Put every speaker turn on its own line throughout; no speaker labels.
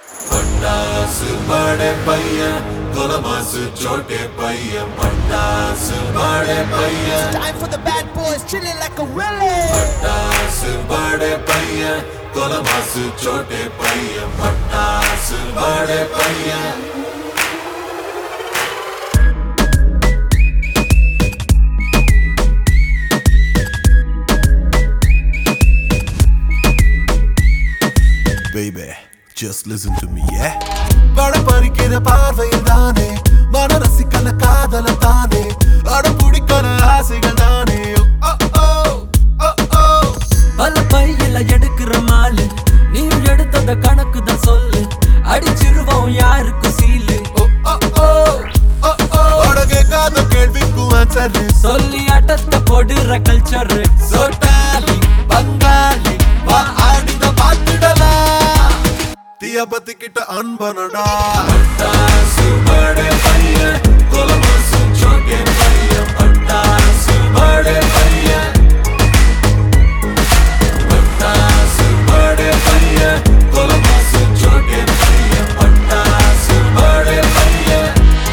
பட்டாசு படே பையன் கொலமாசு சோட்டே பையன் பட்டாசு படே பையன்
Time for the bad boys chilling like a willy.
பட்டாசு படே பையன் கொலமாசு சோட்டே பையன் பட்டாசு படே பையன்
Baby, just listen to me, yeah?
பட பறிக்கிற பார்வையில் தானே மன ரசிக்கல காதல தானே அட பிடிக்கிற ஆசைகள் தானே ஓ, ஓ, ஓ, ஓ.
பல பையில எடுக்கிற மாலு நீ எடுத்தத கணக்கு தான் சொல்லு அடிச்சிருவோம் யாருக்கு சீலு
ஓ, ஓ, ஓ, ஓ, ஓ. அட கேட்காத கேள்விக்கும் answer.
சொல்லி அட்டத்தை போடுற கல்ச்சர்
சோட்டாலி பங்காளி வா ஆடித பார்த்துடலாம் தீய பத்திக்கிட்ட அன்பனடா
பட்டாசு படே பையன் கொலமாசு சோட்டே பையன் பட்டாசு படே பையன் பட்டாசு படே பையன் கொலமாசு சோட்டே பையன் பட்டாசு படே பையன்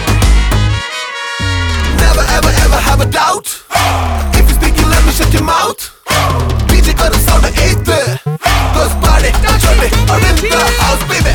Never ever ever have a doubt If you speaking let me shut your mouth DJ got us on the ether Cause party, jolly, are in the house baby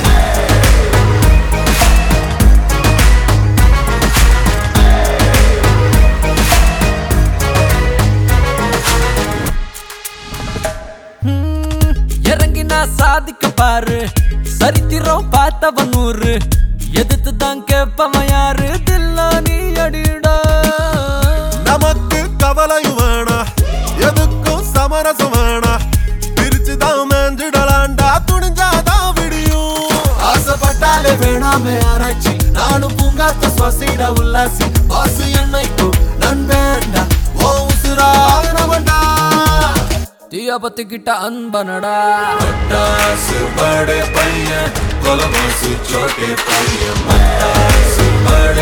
இறங்கி நான் சாதிக்க பாரு சரித்திரம் பார்த்தவன் நூறு எதிர்த்து தான் கேப்பவன் யாரு தில்லா நீ அடிடா
நமக்கு கவலையும் வேணா எதுக்கும் சமரசம் வேணா பிரிச்சு தான் மேஞ்சிடலாண்டா துணிஞ்சாதான் விடியும் ஆசைப்பட்டாலே வேணாமே ஆராய்ச்சி நானும் பூங்காத்த சுவாசிட உல்லாசி வாசு என்னைக்கும் நண்பேண்டா ஓ உசுராகணவன்டா
தீய பத்திக்கிட்ட அன்பனடா
பட்டாசு படே பையன் கொலமாசு சோட்டே பையன் பட்டாசு படே